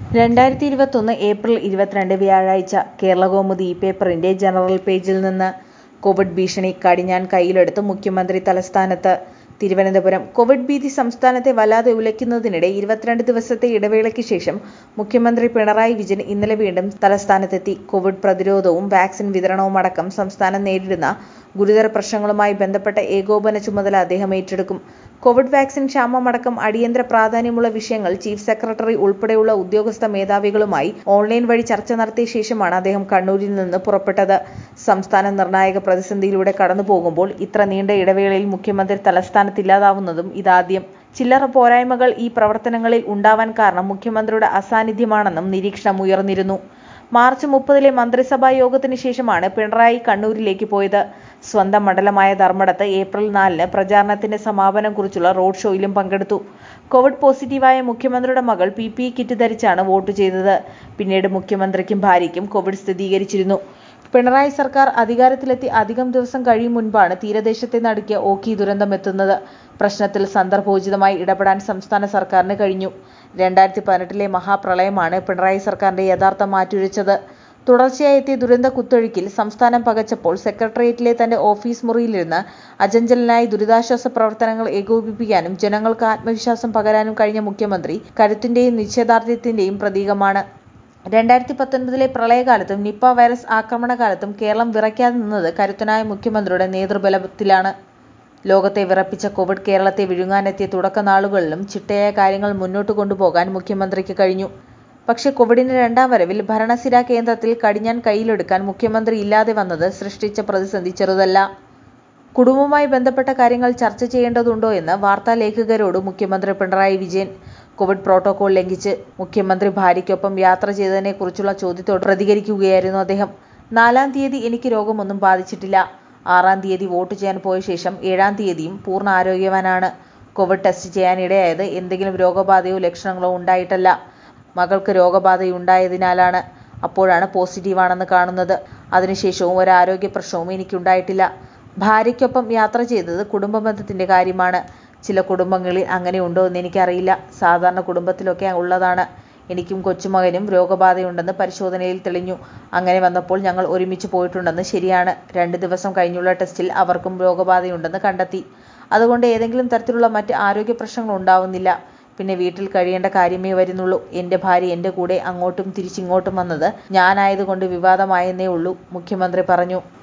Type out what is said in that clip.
രണ്ടായിരത്തി ഇരുപത്തൊന്ന് ഏപ്രിൽ ഇരുപത്തിരണ്ട് വ്യാഴാഴ്ച കേരളകൗമുദി ഈ പേപ്പറിന്റെ ജനറൽ പേജിൽ നിന്ന് കോവിഡ് ഭീഷണി കടിഞ്ഞാൺ കയ്യിലെടുത്ത് മുഖ്യമന്ത്രി തലസ്ഥാനത്ത് തിരുവനന്തപുരം കോവിഡ് ഭീതി സംസ്ഥാനത്തെ വല്ലാതെ ഉലയ്ക്കുന്നതിനിടെ ഇരുപത്തിരണ്ട് ദിവസത്തെ ഇടവേളയ്ക്ക് ശേഷം മുഖ്യമന്ത്രി പിണറായി വിജയൻ ഇന്നലെ വീണ്ടും തലസ്ഥാനത്തെത്തി കോവിഡ് പ്രതിരോധവും വാക്സിൻ വിതരണവുമടക്കം സംസ്ഥാനം നേരിടുന്ന ഗുരുതര പ്രശ്നങ്ങളുമായി ബന്ധപ്പെട്ട ഏകോപന ചുമതല അദ്ദേഹം ഏറ്റെടുക്കും കോവിഡ് വാക്സിൻ ക്ഷാമമടക്കം അടിയന്തര പ്രാധാന്യമുള്ള വിഷയങ്ങൾ ചീഫ് സെക്രട്ടറി ഉൾപ്പെടെയുള്ള ഉദ്യോഗസ്ഥ മേധാവികളുമായി ഓൺലൈൻ വഴി ചർച്ച നടത്തിയ ശേഷമാണ് അദ്ദേഹം കണ്ണൂരിൽ നിന്ന് പുറപ്പെട്ടത് സംസ്ഥാനം നിർണായക പ്രതിസന്ധിയിലൂടെ കടന്നുപോകുമ്പോൾ ഇത്ര നീണ്ട ഇടവേളയിൽ മുഖ്യമന്ത്രി തലസ്ഥാനത്തില്ലാതാവുന്നതും ഇതാദ്യം ചില്ലറ പോരായ്മകൾ ഈ പ്രവർത്തനങ്ങളിൽ ഉണ്ടാവാൻ കാരണം മുഖ്യമന്ത്രിയുടെ അസാന്നിധ്യമാണെന്നും നിരീക്ഷണം ഉയർന്നിരുന്നു മാർച്ച് മുപ്പതിലെ മന്ത്രിസഭാ യോഗത്തിന് ശേഷമാണ് പിണറായി കണ്ണൂരിലേക്ക് പോയത് സ്വന്തം മണ്ഡലമായ ധർമ്മടത്ത് ഏപ്രിൽ നാലിന് പ്രചാരണത്തിന്റെ സമാപനം കുറിച്ചുള്ള റോഡ് ഷോയിലും പങ്കെടുത്തു കോവിഡ് പോസിറ്റീവായ മുഖ്യമന്ത്രിയുടെ മകൾ പി പി ഇ കിറ്റ് ധരിച്ചാണ് വോട്ട് ചെയ്തത് പിന്നീട് മുഖ്യമന്ത്രിക്കും ഭാര്യയ്ക്കും കോവിഡ് സ്ഥിരീകരിച്ചിരുന്നു പിണറായി സർക്കാർ അധികാരത്തിലെത്തി അധികം ദിവസം കഴിയും മുൻപാണ് തീരദേശത്തെ നടുക്കിയ ഓഖി ദുരന്തമെത്തുന്നത് പ്രശ്നത്തിൽ സന്ദർഭോചിതമായി ഇടപെടാൻ സംസ്ഥാന സർക്കാരിന് കഴിഞ്ഞു രണ്ടായിരത്തി പതിനെട്ടിലെ മഹാപ്രളയമാണ് പിണറായി സർക്കാരിന്റെ യഥാർത്ഥ മാറ്റുരച്ചത് തുടർച്ചയായി എത്തിയ ദുരന്ത കുത്തൊഴുക്കിൽ സംസ്ഥാനം പകച്ചപ്പോൾ സെക്രട്ടേറിയറ്റിലെ തന്റെ ഓഫീസ് മുറിയിലിരുന്ന് അചഞ്ചലനായി ദുരിതാശ്വാസ പ്രവർത്തനങ്ങൾ ഏകോപിപ്പിക്കാനും ജനങ്ങൾക്ക് ആത്മവിശ്വാസം പകരാനും കഴിഞ്ഞ മുഖ്യമന്ത്രി കരുത്തിന്റെയും നിശ്ചയദാർഢ്യത്തിന്റെയും പ്രതീകമാണ് രണ്ടായിരത്തി പത്തൊൻപതിലെ പ്രളയകാലത്തും നിപ്പ വൈറസ് ആക്രമണകാലത്തും കേരളം വിറയ്ക്കാതെ നിന്നത് കരുത്തനായ മുഖ്യമന്ത്രിയുടെ നേതൃബലത്തിലാണ് ലോകത്തെ വിറപ്പിച്ച കോവിഡ് കേരളത്തെ വിഴുങ്ങാനെത്തിയ തുടക്കനാളുകളിലും ചിട്ടയായ കാര്യങ്ങൾ മുന്നോട്ട് കൊണ്ടുപോകാൻ മുഖ്യമന്ത്രിക്ക് കഴിഞ്ഞു പക്ഷേ കോവിഡിന്റെ രണ്ടാം വരവിൽ ഭരണസിരാ കേന്ദ്രത്തിൽ കടിഞ്ഞാൺ കയ്യിലെടുക്കാൻ മുഖ്യമന്ത്രി ഇല്ലാതെ വന്നത് സൃഷ്ടിച്ച പ്രതിസന്ധി ചെറുതല്ല കുടുംബവുമായി ബന്ധപ്പെട്ട കാര്യങ്ങൾ ചർച്ച ചെയ്യേണ്ടതുണ്ടോ എന്ന് വാർത്താലേഖകരോട് മുഖ്യമന്ത്രി പിണറായി വിജയൻ കോവിഡ് പ്രോട്ടോകോൾ ലംഘിച്ച് മുഖ്യമന്ത്രി ഭാര്യയ്ക്കൊപ്പം യാത്ര ചെയ്തതിനെക്കുറിച്ചുള്ള ചോദ്യത്തോട് പ്രതികരിക്കുകയായിരുന്നു അദ്ദേഹം നാലാം തീയതി എനിക്ക് രോഗമൊന്നും ബാധിച്ചിട്ടില്ല ആറാം തീയതി വോട്ട് ചെയ്യാൻ പോയ ശേഷം ഏഴാം തീയതിയും പൂർണ്ണ ആരോഗ്യവാനാണ് കോവിഡ് ടെസ്റ്റ് ചെയ്യാനിടയായത് എന്തെങ്കിലും രോഗബാധയോ ലക്ഷണങ്ങളോ ഉണ്ടായിട്ടല്ല മകൾക്ക് രോഗബാധയുണ്ടായതിനാലാണ് അപ്പോഴാണ് പോസിറ്റീവാണെന്ന് കാണുന്നത് അതിനുശേഷവും ഒരു ആരോഗ്യ പ്രശ്നവും എനിക്കുണ്ടായിട്ടില്ല ഭാര്യയ്ക്കൊപ്പം യാത്ര ചെയ്തത് കുടുംബ ബന്ധത്തിന്റെ കാര്യമാണ് ചില കുടുംബങ്ങളിൽ അങ്ങനെ ഉണ്ടോ എന്ന് എനിക്കറിയില്ല സാധാരണ കുടുംബത്തിലൊക്കെ ഉള്ളതാണ് എനിക്കും കൊച്ചുമകനും രോഗബാധയുണ്ടെന്ന് പരിശോധനയിൽ തെളിഞ്ഞു അങ്ങനെ വന്നപ്പോൾ ഞങ്ങൾ ഒരുമിച്ച് പോയിട്ടുണ്ടെന്ന് ശരിയാണ് രണ്ട് ദിവസം കഴിഞ്ഞുള്ള ടെസ്റ്റിൽ അവർക്കും രോഗബാധയുണ്ടെന്ന് കണ്ടെത്തി അതുകൊണ്ട് ഏതെങ്കിലും തരത്തിലുള്ള മറ്റ് ആരോഗ്യ പ്രശ്നങ്ങൾ ഉണ്ടാവുന്നില്ല പിന്നെ വീട്ടിൽ കഴിയേണ്ട കാര്യമേ വരുന്നുള്ളൂ എൻ്റെ ഭാര്യ എൻ്റെ കൂടെ അങ്ങോട്ടും തിരിച്ചിങ്ങോട്ടും വന്നത് ഞാനായതുകൊണ്ട് വിവാദമായെന്നേ ഉള്ളൂ മുഖ്യമന്ത്രി പറഞ്ഞു